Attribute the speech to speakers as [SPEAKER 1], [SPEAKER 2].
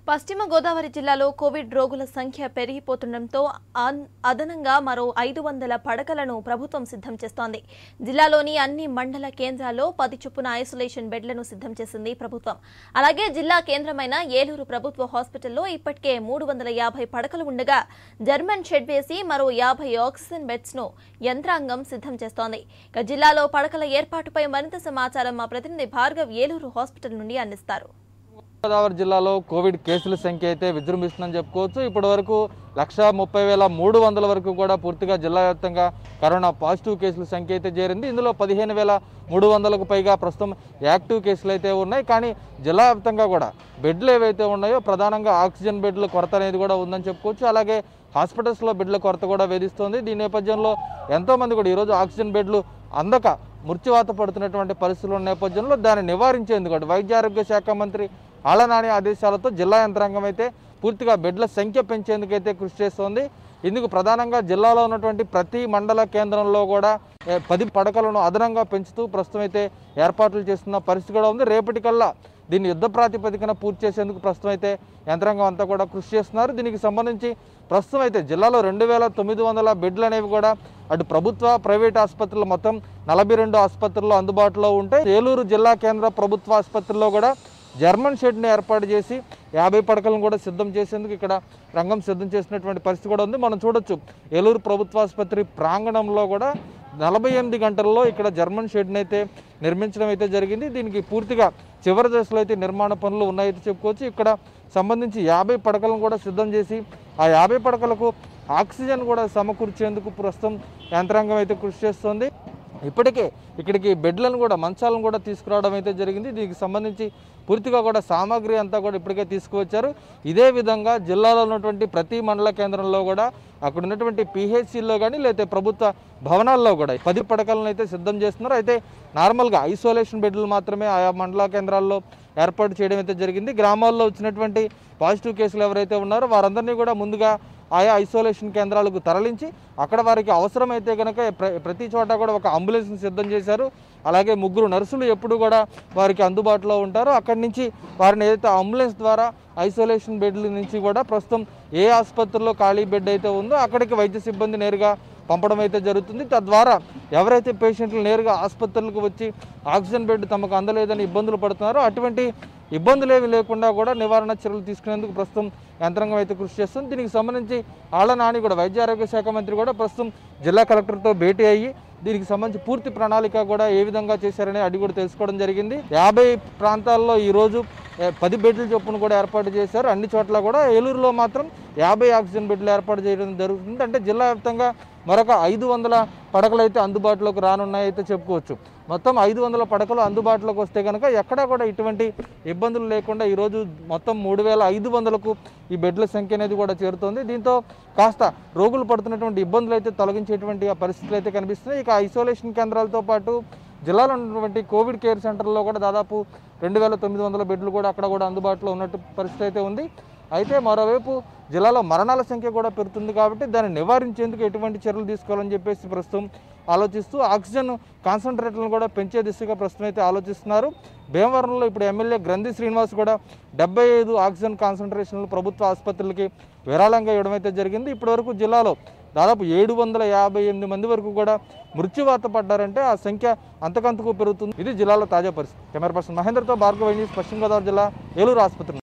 [SPEAKER 1] పశ్చిమ గోదావరి జిల్లాలో కోవిడ్ రోగుల సంఖ్య పెరిగిపోతుండటంతో అన్- అదనంగా మరో ఐదు వందల పడకలను ప్రభుత్వం సిద్ధం చేస్తోంది జిల్లాలోని అన్ని మండల కేంద్రాల్లో పది చొప్పున ఐసోలేషన్ బెడ్లను సిద్ధం చేసింది ప్రభుత్వం అలాగే జిల్లా కేంద్రమైన ఏలూరు ప్రభుత్వ హాస్పిటల్లో ఇప్పటికే మూడు వందల యాభై పడకలు ఉండగా జర్మన్ షెడ్ వేసి మరో యాభై ఆక్సిజన్ బెడ్స్ ను యంత్రాంగం సిద్ధం చేస్తోంది ఇక జిల్లాలో పడకల ఏర్పాటుపై మరింత సమాచారం మా ప్రతినిధి భార్గవ్ ఏలూరు హాస్పిటల్ నుండి అందిస్తారు
[SPEAKER 2] గోదావరి జిల్లాలో కోవిడ్ కేసుల సంఖ్య అయితే విజృంభిస్తుందని చెప్పుకోవచ్చు ఇప్పటి వరకు లక్ష ముప్పై వేల మూడు వందల వరకు కూడా పూర్తిగా జిల్లా వ్యాప్తంగా కరోనా పాజిటివ్ కేసుల సంఖ్య అయితే చేరింది ఇందులో పదిహేను వేల మూడు వందలకు పైగా ప్రస్తుతం యాక్టివ్ కేసులు అయితే ఉన్నాయి కానీ జిల్లా వ్యాప్తంగా కూడా బెడ్లు ఏవైతే ఉన్నాయో ప్రధానంగా ఆక్సిజన్ బెడ్ల కొరత అనేది కూడా ఉందని చెప్పుకోవచ్చు అలాగే హాస్పిటల్స్లో బెడ్ల కొరత కూడా వేధిస్తోంది దీని నేపథ్యంలో ఎంతోమంది కూడా ఈరోజు ఆక్సిజన్ బెడ్లు అందక మృత్యువాత పడుతున్నటువంటి పరిస్థితుల నేపథ్యంలో దాన్ని నివారించేందుకు అటు వైద్య ఆరోగ్య శాఖ మంత్రి ఆళ్లనాని ఆదేశాలతో జిల్లా యంత్రాంగం అయితే పూర్తిగా బెడ్ల సంఖ్య పెంచేందుకైతే కృషి చేస్తోంది ఇందుకు ప్రధానంగా జిల్లాలో ఉన్నటువంటి ప్రతి మండల కేంద్రంలో కూడా ఏ, పది పడకలను అదనంగా పెంచుతూ ప్రస్తుతం అయితే ఏర్పాట్లు చేస్తున్న పరిస్థితి కూడా ఉంది రేపటికల్లా దీన్ని యుద్ధ ప్రాతిపదికన పూర్తి చేసేందుకు ప్రస్తుతం అయితే యంత్రాంగం అంతా కూడా కృషి చేస్తున్నారు దీనికి సంబంధించి ప్రస్తుతం అయితే జిల్లాలో రెండు వేల తొమ్మిది వందల బెడ్లు అనేవి కూడా అటు ప్రభుత్వ ప్రైవేట్ ఆసుపత్రులు మొత్తం నలభై రెండు ఆసుపత్రుల్లో అందుబాటులో ఉంటాయి ఏలూరు జిల్లా కేంద్ర ప్రభుత్వ ఆసుపత్రుల్లో కూడా జర్మన్ షెడ్ని ఏర్పాటు చేసి యాభై పడకలను కూడా సిద్ధం చేసేందుకు ఇక్కడ రంగం సిద్ధం చేసినటువంటి పరిస్థితి కూడా ఉంది మనం చూడొచ్చు ఏలూరు ప్రభుత్వ ఆసుపత్రి ప్రాంగణంలో కూడా నలభై ఎనిమిది గంటల్లో ఇక్కడ జర్మన్ షెడ్ని అయితే నిర్మించడం అయితే జరిగింది దీనికి పూర్తిగా చివరి దశలో అయితే నిర్మాణ పనులు ఉన్నాయైతే చెప్పుకోవచ్చు ఇక్కడ సంబంధించి యాభై పడకలను కూడా సిద్ధం చేసి ఆ యాభై పడకలకు ఆక్సిజన్ కూడా సమకూర్చేందుకు ప్రస్తుతం యంత్రాంగం అయితే కృషి చేస్తోంది ఇప్పటికే ఇక్కడికి బెడ్లను కూడా మంచాలను కూడా తీసుకురావడం అయితే జరిగింది దీనికి సంబంధించి పూర్తిగా కూడా సామాగ్రి అంతా కూడా ఇప్పటికే తీసుకువచ్చారు ఇదే విధంగా జిల్లాలో ఉన్నటువంటి ప్రతి మండల కేంద్రంలో కూడా అక్కడ ఉన్నటువంటి పిహెచ్సిలో కానీ లేకపోతే ప్రభుత్వ భవనాల్లో కూడా పది పడకలను అయితే సిద్ధం చేస్తున్నారు అయితే నార్మల్గా ఐసోలేషన్ బెడ్లు మాత్రమే ఆయా మండల కేంద్రాల్లో ఏర్పాటు చేయడం అయితే జరిగింది గ్రామాల్లో వచ్చినటువంటి పాజిటివ్ కేసులు ఎవరైతే ఉన్నారో వారందరినీ కూడా ముందుగా ఆయా ఐసోలేషన్ కేంద్రాలకు తరలించి అక్కడ వారికి అవసరమైతే కనుక ప్ర- ప్రతి చోట కూడా ఒక అంబులెన్స్ని సిద్ధం చేశారు అలాగే ముగ్గురు నర్సులు ఎప్పుడు కూడా వారికి అందుబాటులో ఉంటారో అక్కడి నుంచి వారిని ఏదైతే అంబులెన్స్ ద్వారా ఐసోలేషన్ బెడ్ల నుంచి కూడా ప్రస్తుతం ఏ ఆసుపత్రిలో ఖాళీ బెడ్ అయితే ఉందో అక్కడికి వైద్య సిబ్బంది నేరుగా పంపడం అయితే జరుగుతుంది తద్వారా ఎవరైతే పేషెంట్లు నేరుగా ఆసుపత్రులకు వచ్చి ఆక్సిజన్ బెడ్ తమకు అందలేదని ఇబ్బందులు పడుతున్నారో అటువంటి ఇబ్బందులు ఏమి లేకుండా కూడా నివారణ చర్యలు తీసుకునేందుకు ప్రస్తుతం యంత్రాంగం అయితే కృషి చేస్తుంది దీనికి సంబంధించి ఆళ్ల నాని కూడా వైద్య ఆరోగ్య శాఖ మంత్రి కూడా ప్రస్తుతం జిల్లా కలెక్టర్తో భేటీ అయ్యి దీనికి సంబంధించి పూర్తి ప్రణాళిక కూడా ఏ విధంగా చేశారని అడిగి కూడా తెలుసుకోవడం జరిగింది యాభై ప్రాంతాల్లో ఈరోజు ఏ, పది బెడ్ల చొప్పున కూడా ఏర్పాటు చేశారు అన్ని చోట్ల కూడా ఏలూరులో మాత్రం యాభై ఆక్సిజన్ బెడ్లు ఏర్పాటు చేయడం జరుగుతుంది అంటే జిల్లా వ్యాప్తంగా మరొక ఐదు వందల పడకలు అయితే అందుబాటులోకి రానున్నాయి అయితే చెప్పుకోవచ్చు మొత్తం ఐదు వందల పడకలు అందుబాటులోకి వస్తే కనుక ఎక్కడా కూడా ఇటువంటి ఇబ్బందులు లేకుండా ఈరోజు మొత్తం మూడు వేల ఐదు వందలకు ఈ బెడ్ల సంఖ్య అనేది కూడా చేరుతోంది దీంతో కాస్త రోగులు పడుతున్నటువంటి ఇబ్బందులు అయితే తొలగించేటువంటి ఆ పరిస్థితులు అయితే కనిపిస్తున్నాయి ఇక ఐసోలేషన్ కేంద్రాలతో పాటు జిల్లాలో ఉన్నటువంటి కోవిడ్ కేర్ సెంటర్లో కూడా దాదాపు రెండు వేల తొమ్మిది వందల బెడ్లు కూడా అక్కడ కూడా అందుబాటులో ఉన్నట్టు పరిస్థితి అయితే ఉంది అయితే మరోవైపు జిల్లాలో మరణాల సంఖ్య కూడా పెరుగుతుంది కాబట్టి దాన్ని నివారించేందుకు ఎటువంటి చర్యలు తీసుకోవాలని చెప్పేసి ప్రస్తుతం ఆలోచిస్తూ ఆక్సిజన్ కాన్సన్ట్రేట్లను కూడా పెంచే దిశగా ప్రస్తుతం అయితే ఆలోచిస్తున్నారు భీమవరంలో ఇప్పుడు ఎమ్మెల్యే గ్రంథి శ్రీనివాస్ కూడా డెబ్బై ఐదు ఆక్సిజన్ కాన్సన్ట్రేషన్లు ప్రభుత్వ ఆసుపత్రులకి విరాళంగా ఇవ్వడం అయితే జరిగింది ఇప్పటివరకు జిల్లాలో దాదాపు ఏడు వందల యాభై ఎనిమిది మంది వరకు కూడా మృత్యువాత పడ్డారంటే ఆ సంఖ్య అంతకంతకు పెరుగుతుంది ఇది జిల్లాలో తాజా పరిస్థితి కెమెరా పర్సన్ మహేంద్రతో భార్గవ న్యూస్ పశ్చిమ గోదావరి జిల్లా ఏలూరు ఆసుపత్రి